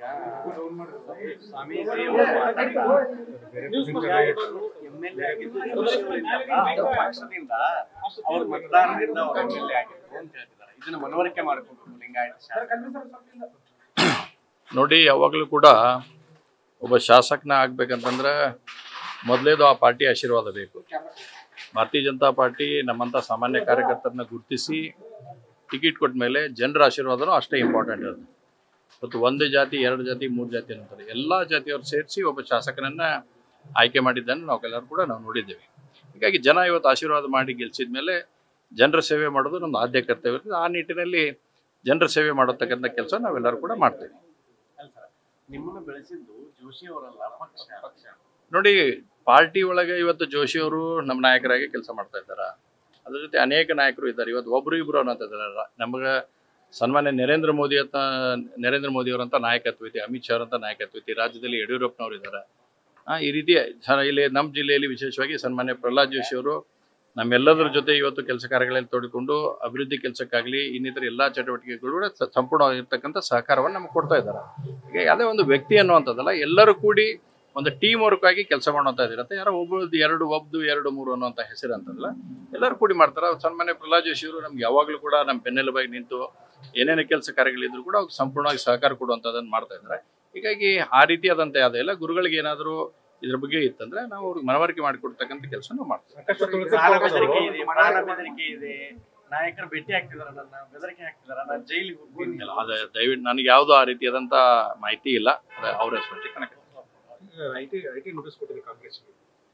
ಸ್ವಾಮೀಜಿ ಅವರು ಮಾತಾಡ್ತಾ ಎಂ.ಎಲ್.ಎ. ಆಗಿದ್ದು ಜೋಶಿಯವರಿಂದ ಪಕ್ಷದಿಂದ ಅವ್ರ ಮತದಾರರಿಂದ ಅವ್ರ ಎಂ.ಎಲ್.ಎ. ಆಗಿದ್ರು ಅಂತ ಹೇಳ್ತಿದ್ದಾರೆ ಇದನ್ನ ಮನವರಿಕೆ ಮಾಡ್ಕೋಬೇಕು ಲಿಂಗಾಯತ ಶಾಸಕ ನೋಡಿ ಯಾವಾಗಲೂ ಕೂಡ ಒಬ್ಬ ಶಾಸಕನ ಆಗ್ಬೇಕಂತಂದ್ರೆ ಮೊದಲೇದು ಆ ಪಾರ್ಟಿ ಆಶೀರ್ವಾದ ಬೇಕು ಭಾರತೀಯ ಜನತಾ ಪಾರ್ಟಿ ನಮ್ಮಂಥ ಸಾಮಾನ್ಯ ಕಾರ್ಯಕರ್ತರನ್ನ ಗುರುತಿಸಿ ಟಿಕೆಟ್ ಕೊಟ್ಟ ಮೇಲೆ ಜನರ ಆಶೀರ್ವಾದನೂ ಅಷ್ಟೇ ಇಂಪಾರ್ಟೆಂಟ್ ಅದು ಮತ್ತು ಒಂದು ಜಾತಿ ಎರಡು ಜಾತಿ ಮೂರು ಜಾತಿ ಅಂತಾರೆ ಎಲ್ಲ ಜಾತಿಯವರು ಸೇರಿಸಿ ಒಬ್ಬ ಶಾಸಕನನ್ನ ಆಯ್ಕೆ ಮಾಡಿದ್ದನ್ನು ನಾವೆಲ್ಲರೂ ಕೂಡ ನಾವು ನೋಡಿದ್ದೇವೆ ಹೀಗಾಗಿ ಜನ ಇವತ್ತು ಆಶೀರ್ವಾದ ಮಾಡಿ ಗೆಲ್ಸಿದ ಮೇಲೆ ಜನರ ಸೇವೆ ಮಾಡೋದು ನಮ್ದು ಆದ್ಯ ಕರ್ತವ್ಯ ಇರ್ತದೆ. ಆ ನಿಟ್ಟಿನಲ್ಲಿ ಜನರ ಸೇವೆ ಮಾಡತಕ್ಕಂಥ ಕೆಲಸ ನಾವೆಲ್ಲರೂ ಕೂಡ ಮಾಡ್ತೇವೆ ನಿಮ್ಮನ್ನು ಬೆಳೆಸಿದ್ದು ಜೋಶಿ ಅವರಲ್ಲ ಪಕ್ಷ ಪಕ್ಷ ನೋಡಿ ಪಾರ್ಟಿ ಒಳಗೆ ಇವತ್ತು ಜೋಶಿ ಅವರು ನಮ್ಮ ನಾಯಕರಾಗಿ ಕೆಲಸ ಮಾಡ್ತಾ ಇದ್ದಾರೆ ಅದ್ರ ಜೊತೆ ಅನೇಕ ನಾಯಕರು ಇದ್ದಾರೆ ಇವತ್ತು ಒಬ್ರು ಇಬ್ರು ಅನ್ನೋಂಥದ್ದಾರ ನಮಗೆ ಸನ್ಮಾನ್ಯ ನರೇಂದ್ರ ಮೋದಿ ಅಂತ ನರೇಂದ್ರ ಮೋದಿ ಅವರಂತ ನಾಯಕತ್ವ ಐತಿ ಅಮಿತ್ ಶಾ ಅವರಂತ ನಾಯಕತ್ವ ಐತಿ ರಾಜ್ಯದಲ್ಲಿ ಯಡಿಯೂರಪ್ಪನವರು ಇದ್ದಾರೆ ಆ, ಈ ರೀತಿ ಸ- ಇಲ್ಲಿ ನಮ್ಮ ಜಿಲ್ಲೆಯಲ್ಲಿ ವಿಶೇಷವಾಗಿ ಸನ್ಮಾನ್ಯ ಪ್ರಹ್ಲಾದ್ ಜೋಶಿ ಅವರು ನಮ್ಮೆಲ್ಲದರ ಜೊತೆ ಇವತ್ತು ಕೆಲಸ ಕಾರ್ಯಗಳಲ್ಲಿ ತೊಡಕೊಂಡು ಅಭಿವೃದ್ಧಿ ಕೆಲಸಕ್ಕಾಗಲಿ ಇನ್ನಿತರ ಎಲ್ಲ ಚಟುವಟಿಕೆಗಳು ಕೂಡ ಸ- ಸಂಪೂರ್ಣವಾಗಿರ್ತಕ್ಕಂಥ ಸಹಕಾರವನ್ನು ನಮಗೆ ಕೊಡ್ತಾ ಇದ್ದಾರೆ ಈಗ ಯಾವುದೇ ಒಂದು ವ್ಯಕ್ತಿ ಅನ್ನುವಂಥದ್ದಲ್ಲ ಎಲ್ಲರೂ ಕೂಡಿ ಒಂದು ಟೀಮ್ ವರ್ಕ್ ಆಗಿ ಕೆಲಸ ಮಾಡುವಂತ ಇದಿರುತ್ತೆ ಯಾರೋ ಒಬ್ಬರದ್ದು ಎರಡು ಒಬ್ದು ಎರಡು ಮೂರು ಅನ್ನುವಂಥ ಹೆಸರು ಅಂತಲ್ಲ ಎಲ್ಲರೂ ಕೂಡಿ ಮಾಡ್ತಾರೆ ಸನ್ಮಾನ್ಯ ಪ್ರಹ್ಲಾದ್ ಜೋಶಿ ಅವರು ನಮ್ಗೆ ಯಾವಾಗಲೂ ಕೂಡ ನಮ್ಮ ಬೆನ್ನೆಲುಬಾಗಿ ನಿಂತು ಏನೇನು ಕೆಲಸ ಕಾರ್ಯಗಳಿದ್ರು ಕೂಡ ಅವ್ರಿಗೆ ಸಂಪೂರ್ಣವಾಗಿ ಸಹಕಾರ ಕೊಡುವಂಥದ್ದನ್ನು ಮಾಡ್ತಾ ಇದ್ದಾರೆ ಹೀಗಾಗಿ ಆ ರೀತಿಯಾದಂಥ ಯಾವುದೇ ಇಲ್ಲ ಗುರುಗಳಿಗೆ ಏನಾದರೂ ಇದ್ರ ಬಗ್ಗೆ ಇತ್ತಂದ್ರೆ ನಾವು ಅವ್ರಿಗೆ ಮನವರಿಕೆ ಮಾಡಿಕೊಡ್ತಕ್ಕಂಥ ಕೆಲಸ ನಾವು ಮಾಡ್ತೀವಿ ಸಾಲ ಬೆದರಿಕೆ ಇದೆ ಪ್ರಾಣ ಬೆದರಿಕೆ ಇದೆ ನಾಯಕರು ಭೇಟಿ ಆಗ್ತಿದಾರ ನನ್ನ ಬೆದರಿಕೆ ಹಾಕ್ತಿದಾರ ನಾನು ಜೈಲಿಗೆ ಹೋಗ್ತೀನಿ ಇಲ್ಲ ಅದು ದಯವಿಟ್ಟು ನನಗೆ ಯಾವುದೂ ಆ ರೀತಿಯಾದಂಥ ಮಾಹಿತಿ ಇಲ್ಲ ಅದು ಅವರ ಸ್ಪಷ್ಟೀಕರಣ ಐಟಿ ಐಟಿ ನೋಟಿಸ್ ಕೊಟ್ಟಿದೆ ಕಾಂಗ್ರೆಸ್ಗೆ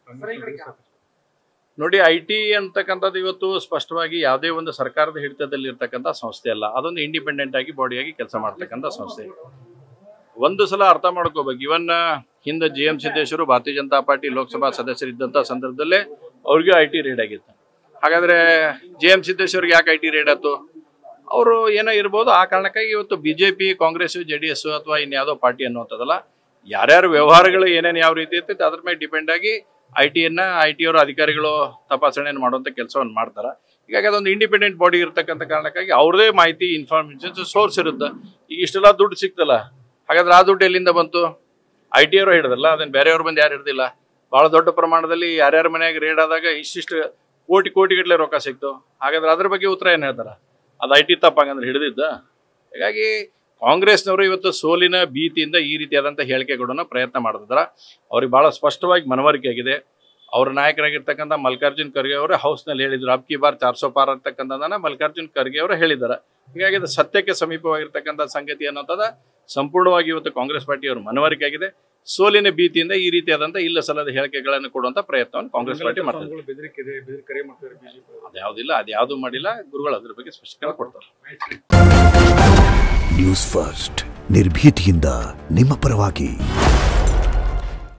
ನೋಡಿ ಐ ಟಿ ಅಂತಕ್ಕಂಥದ್ದು ಇವತ್ತು ಸ್ಪಷ್ಟವಾಗಿ ಯಾವುದೇ ಒಂದು ಸರ್ಕಾರದ ಹಿಡಿತದಲ್ಲಿ ಇರ್ತಕ್ಕಂಥ ಸಂಸ್ಥೆ ಅಲ್ಲ ಅದೊಂದು ಇಂಡಿಪೆಂಡೆಂಟ್ ಆಗಿ ಬಾಡಿಯಾಗಿ ಕೆಲಸ ಮಾಡ್ತಕ್ಕಂಥ ಸಂಸ್ಥೆ ಒಂದು ಸಲ ಅರ್ಥ ಮಾಡ್ಕೋಬೇಕು ಇವನ್ ಹಿಂದೆ ಜಿ ಎಂ ಸಿದ್ದೇಶ್ವರು ಭಾರತೀಯ ಜನತಾ ಪಾರ್ಟಿ ಲೋಕಸಭಾ ಸದಸ್ಯರಿದ್ದಂಥ ಸಂದರ್ಭದಲ್ಲೇ ಅವ್ರಿಗೂ ಐ ಟಿ ರೇಡ್ ಆಗಿತ್ತು ಹಾಗಾದ್ರೆ ಜೆ ಎಂ ಸಿದ್ದೇಶ್ವರ್ಗೆ ಯಾಕೆ ಐ ಟಿ ರೇಡ್ ಆಯ್ತು ಅವರು ಏನೋ ಇರ್ಬೋದು ಆ ಕಾರಣಕ್ಕಾಗಿ ಇವತ್ತು BJP Congress J D S ಅಥವಾ ಇನ್ಯಾವುದೋ ಪಾರ್ಟಿ ಅನ್ನುವಂಥದ್ದಲ್ಲ ಯಾರ್ಯಾರ ವ್ಯವಹಾರಗಳು ಏನೇನು ಯಾವ ರೀತಿ ಇರ್ತೈತೆ ಅದ್ರ ಮೇಲೆ ಡಿಪೆಂಡ್ ಆಗಿ ಐ ಟಿಯನ್ನ ಐ ಟಿ ಅವರ ಅಧಿಕಾರಿಗಳು ತಪಾಸಣೆಯನ್ನು ಮಾಡುವಂಥ ಕೆಲಸವನ್ನು ಮಾಡ್ತಾರೆ ಹೀಗಾಗಿ ಅದೊಂದು ಇಂಡಿಪೆಂಡೆಂಟ್ ಬಾಡಿ ಇರತಕ್ಕಂಥ ಕಾರಣಕ್ಕಾಗಿ ಅವ್ರದೇ ಮಾಹಿತಿ ಇನ್ಫಾರ್ಮೇಶನ್ ಸೋರ್ಸ್ ಇರುತ್ತೆ ಈಗ ಇಷ್ಟೆಲ್ಲ ದುಡ್ಡು ಸಿಕ್ತಲ್ಲ ಹಾಗಾದ್ರೆ ಆ ದುಡ್ಡು ಎಲ್ಲಿಂದ ಬಂತು ಐ ಟಿ ಅವರು ಹಿಡಿದಲ್ಲ ಅದನ್ನ ಬೇರೆಯವ್ರ ಬಂದು ಯಾರು ಹಿಡ್ದಿಲ್ಲ ಬಹಳ ದೊಡ್ಡ ಪ್ರಮಾಣದಲ್ಲಿ ಯಾರ್ಯಾರ ಮನೆಯಾಗ ರೇಡ್ ಆದಾಗ ಇಷ್ಟಿಷ್ಟು ಕೋಟಿ ಕೋಟಿಗಟ್ಟಲೆ ರೊಕ್ಕ ಸಿಕ್ತು ಹಾಗಾದ್ರೆ ಅದ್ರ ಬಗ್ಗೆ ಉತ್ತರ ಏನು ಹೇಳ್ತಾರ ಅದು ಐ ಟಿ ತಪ್ಪಂಗಂದ್ರೆ ಹಿಡಿದಿದ್ದ ಹೀಗಾಗಿ ಕಾಂಗ್ರೆಸ್ನವರು ಇವತ್ತು ಸೋಲಿನ ಭೀತಿಯಿಂದ ಈ ರೀತಿಯಾದಂಥ ಹೇಳಿಕೆಗಳನ್ನ ಪ್ರಯತ್ನ ಮಾಡ್ತಿದ್ದಾರೆ ಅವ್ರಿಗೆ ಬಹಳ ಸ್ಪಷ್ಟವಾಗಿ ಮನವರಿಕೆ ಆಗಿದೆ ಅವ್ರ ನಾಯಕರಾಗಿರ್ತಕ್ಕಂಥ ಮಲ್ಲಿಕಾರ್ಜುನ್ ಖರ್ಗೆ ಅವರು ಹೌಸ್ನಲ್ಲಿ ಹೇಳಿದ್ರು ಅಬ್ ಕಿ ಬಾರ್ ಚಾರ್ ಸೋ ಪಾರ್ ಅಂತಕ್ಕಂಥದ್ದನ್ನ ಮಲ್ಲಿಕಾರ್ಜುನ್ ಖರ್ಗೆ ಅವರು ಹೇಳಿದ್ದಾರೆ ಹೀಗಾಗಿ ಅದು ಸತ್ಯಕ್ಕೆ ಸಮೀಪವಾಗಿರ್ತಕ್ಕಂಥ ಸಂಗತಿ ಅನ್ನೋಂಥದ್ದು ಸಂಪೂರ್ಣವಾಗಿ ಇವತ್ತು ಕಾಂಗ್ರೆಸ್ ಪಾರ್ಟಿಯವರು ಮನವರಿಕೆ ಆಗಿದೆ ಸೋಲಿನ ಭೀತಿಯಿಂದ ಈ ರೀತಿಯಾದಂಥ ಇಲ್ಲ ಸಲ್ಲದ ಹೇಳಿಕೆಗಳನ್ನು ಕೊಡುವಂಥ ಪ್ರಯತ್ನವನ್ನು ಕಾಂಗ್ರೆಸ್ ಪಾರ್ಟಿ ಮಾಡ್ತದೆ ಸ್ವಾಮಿಗಳು ಬೆದರಿಕೆ ಇದೆ ಬೆದರಿಕೆ ಕರೆ ಮಾಡ್ತಾರೆ ಬಿಜೆಪಿ ಅದ್ಯಾವುದಿಲ್ಲ ಅದ್ಯಾವುದು ಮಾಡಿಲ್ಲ ಗುರುಗಳು ಅದ್ರ ಬಗ್ಗೆ ಸ್ಪಷ್ಟೀಕರಣ ಕೊಡ್ತಾರೆ ನ್ಯೂಸ್ ಫಸ್ಟ್ ನಿರ್ಭೀತಿಯಿಂದ ನಿಮ್ಮ ಪರವಾಗಿ